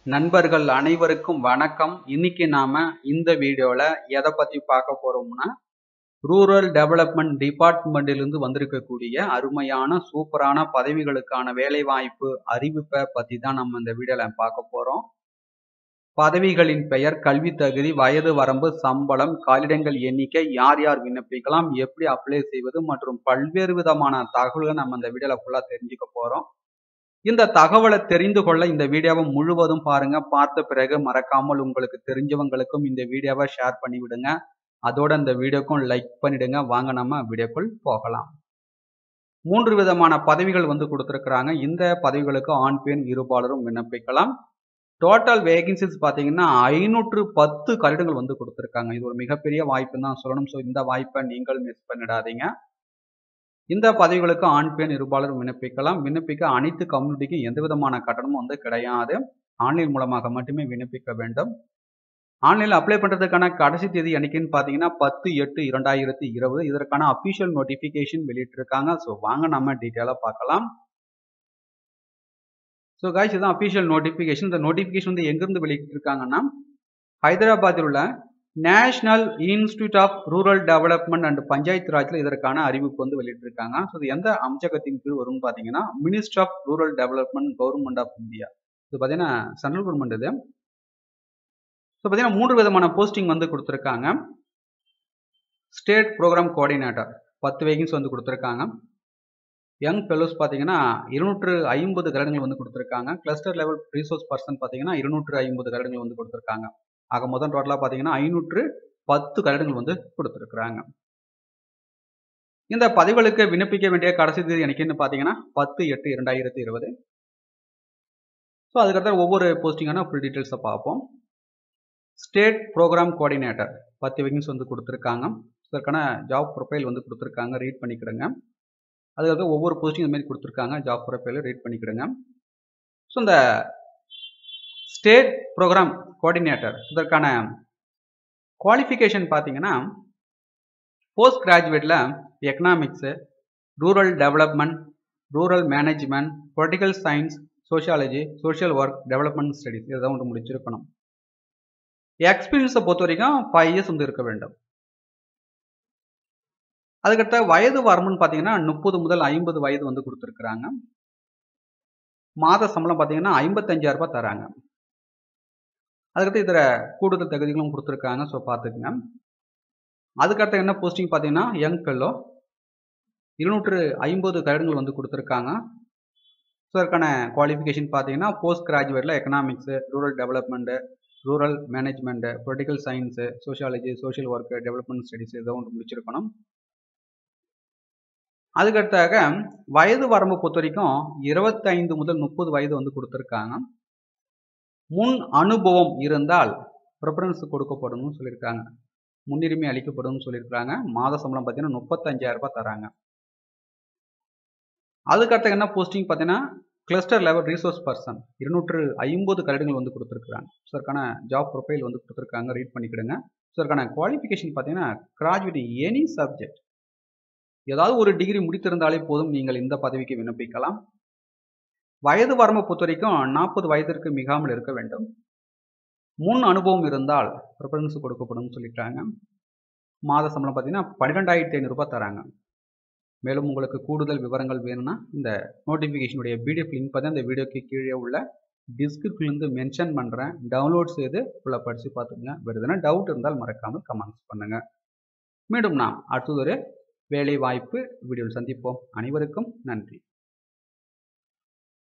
நண்பர்கள் அனைவருக்கும் வணக்கம் இன்னைக்கு நாம இந்த வீடியோல எதை பத்தி பார்க்க போறோம்னா ரூரல் டெவலப்மெண்ட் டிபார்ட்மெண்ட்டிலிருந்து வந்திருக்கக்கூடிய அருமையான சூப்பரான பதவிகளுக்கான வேலைவாய்ப்பு அறிவிப்பை பத்தி தான் நம்ம இந்த வீடியோல பார்க்க போறோம் பதவிகளின் பெயர் கல்வி தகுதி வயது வரம்பு சம்பளம் காலிடங்கள் எண்ணிக்கை யார் யார் விண்ணப்பிக்கலாம் எப்படி அப்ளை செய்வது மற்றும் பல்வேறு விதமான தகவல்களை நம்ம இந்த வீடியோல ஃபுல்லா தெரிஞ்சுக்க போறோம் இந்த தகவலை தெரிந்து கொள்ள இந்த வீடியோவை முழுவதும் பாருங்க பார்த்த பிறகு மறக்காமல் உங்களுக்கு தெரிஞ்சவங்களுக்கும் இந்த வீடியோவை ஷேர் பண்ணி விடுங்க அதோட இந்த வீடியோக்கும் லைக் பண்ணிடுங்க வாங்க நம்ம வீடியோக்குள் போகலாம் மூன்று விதமான பதவிகள் வந்து கொடுத்துருக்குறாங்க இந்த பதவிகளுக்கு ஆண் பெண் இருபாலரும் விண்ணப்பிக்கலாம் டோட்டல் வேகன்சிஸ் பார்த்தீங்கன்னா ஐநூற்று பத்து கட்டிடங்கள் வந்து கொடுத்துருக்காங்க இது ஒரு மிகப்பெரிய வாய்ப்பு தான் சொல்லணும் ஸோ இந்த வாய்ப்பை நீங்கள் மிஸ் பண்ணிடாதீங்க இந்த பதவிகளுக்கு ஆண் பெண் இருபாலரும் விண்ணப்பிக்கலாம் விண்ணப்பிக்க அனைத்து கம்யூனிட்டிக்கும் எந்த விதமான கட்டணமும் வந்து கிடையாது ஆன்லைன் மூலமாக மட்டுமே விண்ணப்பிக்க வேண்டும் ஆன்லைனில் அப்ளை பண்ணுறதுக்கான கடைசி தேதி என்னைக்குன்னு பார்த்தீங்கன்னா பத்து எட்டு இரண்டாயிரத்தி இருபது இதற்கான அஃபிஷியல் நோட்டிஃபிகேஷன் வெளியிட்டிருக்காங்க ஸோ வாங்க நம்ம டீட்டெயிலாக பார்க்கலாம் ஸோ காய்ஸ் இதுதான் அஃபிஷியல் நோட்டிஃபிகேஷன் இந்த நோட்டிஃபிகேஷன் வந்து எங்கேருந்து வெளியிட்டிருக்காங்கன்னா ஹைதராபாத்தில் உள்ள National Institute of rural Development and Panchayati ராஜ்ல இதற்கான அறிவிப்பு வந்து வெளியிட்டிருக்காங்க ஸோ இது எந்த அமைச்சகத்தின் கீழ் வரும்னு பார்த்தீங்கன்னா minister of rural development government of India இது பார்த்தீங்கன்னா சென்ட்ரல் கவர்மெண்ட் இது ஸோ பார்த்தீங்கன்னா மூன்று விதமான போஸ்டிங் வந்து கொடுத்துருக்காங்க ஸ்டேட் ப்ரோக்ராம் கோஆர்டினேட்டர் பத்து வேகன்ஸ் வந்து கொடுத்துருக்காங்க யங் ஃபெலோஸ் பார்த்தீங்கன்னா இருநூற்று ஐம்பது கரடங்கள் வந்து கொடுத்துருக்காங்க கிளஸ்டர் லெவல் ரிசோர்ஸ் பர்சன் பார்த்தீங்கன்னா இருநூற்று ஐம்பது கரடங்கள் வந்து கொடுத்துருக்காங்க ஆக மொத்தம் டோட்டலாக பார்த்தீங்கன்னா ஐநூற்று பத்து கரடுகள் வந்து கொடுத்துருக்குறாங்க இந்த பதிவுகளுக்கு விண்ணப்பிக்க வேண்டிய கடைசி தேதி எனக்குன்னு பார்த்தீங்கன்னா பத்து எட்டு இரண்டாயிரத்தி இருபது ஸோ அதுக்கடுத்த ஒவ்வொரு போஸ்டிங்கான ஃபுல் டீட்டெயில்ஸை பார்ப்போம் ஸ்டேட் ப்ரோக்ராம் கோஆர்டினேட்டர் பத்து வேகன்ஸ் வந்து கொடுத்துருக்காங்க இதற்கான ஜாப் ப்ரொஃபைல் வந்து கொடுத்துருக்காங்க ரீட் பண்ணிக்கிடுங்க அதுக்கடுத்து ஒவ்வொரு போஸ்டிங் இந்த மாதிரி கொடுத்துருக்காங்க ஜாப் ப்ரொஃபைல ரீட் பண்ணிக்கிடுங்க ஸோ இந்த ஸ்டேட் ப்ரோக்ராம் கோஆர்டினேட்டர் இதற்கான குவாலிஃபிகேஷன் பார்த்தீங்கன்னா போஸ்ட் கிராஜுவேட்டில் economics rural development rural management political science sociology social work development studies இதை ஒன்று முடிச்சிருக்கணும் எக்ஸ்பீரியன்ஸை பொறுத்த வரைக்கும் ஃபைவ் இயர்ஸ் வந்து இருக்க வேண்டும் அதுக்கடுத்த வயது வரம்புன்னு பார்த்தீங்கன்னா முப்பது முதல் ஐம்பது வயது வந்து கொடுத்துருக்குறாங்க மாத சம்பளம் பார்த்தீங்கன்னா ஐம்பத்தஞ்சாயிரம் ரூபாய் தராங்க அதுக்கடுத்து இதில் கூடுதல் தகுதிகளும் கொடுத்துருக்காங்க ஸோ பார்த்துக்குங்க அதுக்கடுத்து என்ன போஸ்டிங் பார்த்தீங்கன்னா யங் ஃபெல்லோ இருநூற்று ஐம்பது கருடங்கள் வந்து கொடுத்துருக்காங்க ஸோ அதற்கான குவாலிஃபிகேஷன் பார்த்தீங்கன்னா போஸ்ட் கிராஜுவேட்டில் economics rural development rural management political science sociology social work development studies இதை ஒன்று முடிச்சிருக்கணும் அதுக்கடுத்தாக வயது வரம்பு பொறுத்த வரைக்கும் இருபத்தைந்து முதல் முப்பது வயது வந்து கொடுத்துருக்காங்க முன் அனுபவம் இருந்தால் ப்ரிஃபரன்ஸ் கொடுக்கப்படும் சொல்லியிருக்காங்க முன்னுரிமை அளிக்கப்படும் சொல்லியிருக்காங்க மாத சம்பளம் பார்த்தீங்கன்னா முப்பத்தஞ்சாயிரம் ரூபாய் தராங்க அதுக்கடுத்த என்ன போஸ்டிங் பார்த்தீங்கன்னா கிளஸ்டர் லெவல் ரிசோர்ஸ் பர்சன் இருநூற்று ஐம்பது கருடுகள் வந்து கொடுத்துருக்குறாங்க ஸோ அதற்கான ஜாப் ப்ரொஃபைல் வந்து கொடுத்துருக்காங்க ரீட் பண்ணிக்கிடுங்க ஸோ அதற்கான குவாலிஃபிகேஷன் பார்த்தீங்கன்னா கிராஜுவேட் எனி சப்ஜெக்ட் ஏதாவது ஒரு டிகிரி முடித்திருந்தாலே போதும் நீங்கள் இந்த பதவிக்கு விண்ணப்பிக்கலாம் வயது வரம்பை பொறுத்த வரைக்கும் நாற்பது வயதிற்கு மிகாமல் இருக்க வேண்டும் முன் அனுபவம் இருந்தால் ப்ரிஃபரன்ஸ் கொடுக்கப்படும் சொல்லிட்டாங்க மாத சம்பளம் பார்த்தீங்கன்னா பன்னிரெண்டாயிரத்தி ஐநூறுரூபா தராங்க மேலும் உங்களுக்கு கூடுதல் விவரங்கள் வேணும்னா இந்த நோட்டிஃபிகேஷனுடைய பிடிஎஃப் லிங்க் பார்த்து இந்த வீடியோக்கு கீழே உள்ள டிஸ்கிரிப்ஷன்லேருந்து மென்ஷன் பண்ணுறேன் டவுன்லோட் செய்து ஃபுல்லாக படித்து பார்த்துக்குங்க வேறு எதனா டவுட் இருந்தால் மறக்காமல் கமெண்ட்ஸ் பண்ணுங்கள் மீண்டும் நாம் அடுத்தது ஒரு வேலை வாய்ப்பு வீடியோவில் சந்திப்போம் அனைவருக்கும் நன்றி